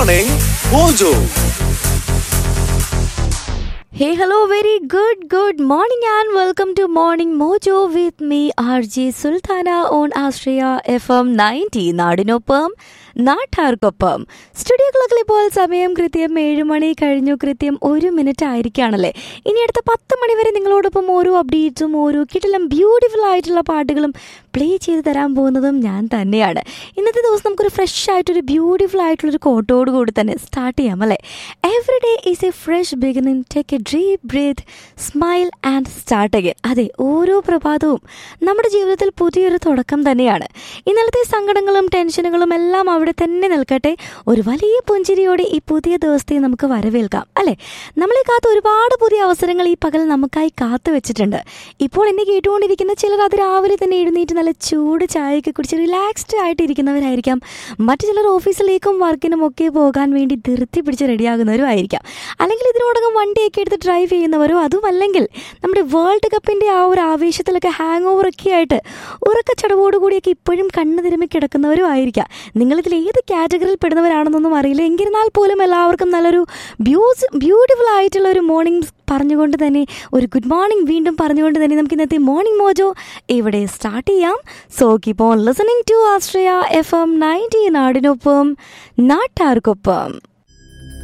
Morning Mojo. Hey, hello, very good, good morning, and welcome to Morning Mojo with me, RJ Sultana on Austria FM 90. നാടിനൊപ്പം നാട്ടാർക്കൊപ്പം studio ക്ലോക്കിൽ ഇപ്പോൾ സമയം കൃത്യം ഏഴ് മണി കഴിഞ്ഞു കൃത്യം ഒരു മിനിറ്റ് ആയിരിക്കുകയാണല്ലേ ഇനി അടുത്ത പത്ത് മണി വരെ നിങ്ങളോടൊപ്പം ഓരോ അപ്ഡേറ്റ്സും ഓരോ കിട്ടിലും ബ്യൂട്ടിഫുൾ ആയിട്ടുള്ള പാട്ടുകളും പ്ലേ ചെയ്ത് തരാൻ പോകുന്നതും ഞാൻ തന്നെയാണ് ഇന്നത്തെ ദിവസം നമുക്കൊരു ഫ്രഷ് ആയിട്ടൊരു ബ്യൂട്ടിഫുൾ ആയിട്ടുള്ളൊരു കോട്ടോട് കൂടി തന്നെ സ്റ്റാർട്ട് ചെയ്യാം അല്ലേ every day is a fresh beginning take a deep breath smile and start again അതെ ഓരോ പ്രഭാതവും നമ്മുടെ ജീവിതത്തിൽ പുതിയൊരു തുടക്കം തന്നെയാണ് ഇന്നലത്തെ സങ്കടങ്ങളും ടെൻഷനുകളും എല്ലാം അവിടെ തന്നെ നിൽക്കട്ടെ ഒരു വലിയ പുഞ്ചിരിയോടെ ഈ പുതിയ ദിവസത്തെ നമുക്ക് വരവേൽക്കാം അല്ലേ നമ്മളെ കാത്ത് ഒരുപാട് പുതിയ അവസരങ്ങൾ ഈ പകൽ നമുക്കായി കാത്തു വെച്ചിട്ടുണ്ട് ഇപ്പോൾ എന്നെ കേട്ടുകൊണ്ടിരിക്കുന്ന ചിലർ അത് രാവിലെ തന്നെ എഴുന്നേറ്റ് നല്ല ചൂട് ചായയൊക്കെ കുടിച്ച് റിലാക്സ്ഡ് ആയിട്ട് ഇരിക്കുന്നവരായിരിക്കാം മറ്റു ചിലർ ഓഫീസിലേക്കും വർക്കിനും ഒക്കെ പോകാൻ വേണ്ടി ധൃതി പിടിച്ച് റെഡിയാകുന്നവരും ആയിരിക്കാം അല്ലെങ്കിൽ ഇതിനോടകം വണ്ടിയൊക്കെ എടുത്ത് ഡ്രൈവ് ചെയ്യുന്നവരോ അതുമല്ലെങ്കിൽ നമ്മുടെ വേൾഡ് കപ്പിൻ്റെ ആ ഒരു ആവേശത്തിലൊക്കെ ഹാങ് ഓവർ ഒക്കെ ആയിട്ട് ഉറക്കച്ചടവോട് കൂടിയൊക്കെ ഇപ്പോഴും കണ്ണു തിരുമ്മി കിടക്കുന്നവരും ആയിരിക്കാം നിങ്ങളിതിൽ ഏത് കാറ്റഗറിയിൽ പെടുന്നവരാണെന്നൊന്നും അറിയില്ല എങ്കിരുന്നാൽ പോലും എല്ലാവർക്കും നല്ലൊരു ബ്യൂസ് ബ്യൂട്ടിഫുൾ ആയിട്ടുള്ള ഒരു മോർണിംഗ് പറഞ്ഞുകൊണ്ട് തന്നെ ഒരു ഗുഡ് മോർണിംഗ് വീണ്ടും പറഞ്ഞുകൊണ്ട് തന്നെ നമുക്ക് ഇന്നത്തെ മോർണിംഗ് മോജോ ഇവിടെ സ്റ്റാർട്ട് ചെയ്യാം so keep on listening to Astria F M ninety നാടിനൊപ്പം നാട്ടാർക്കൊപ്പം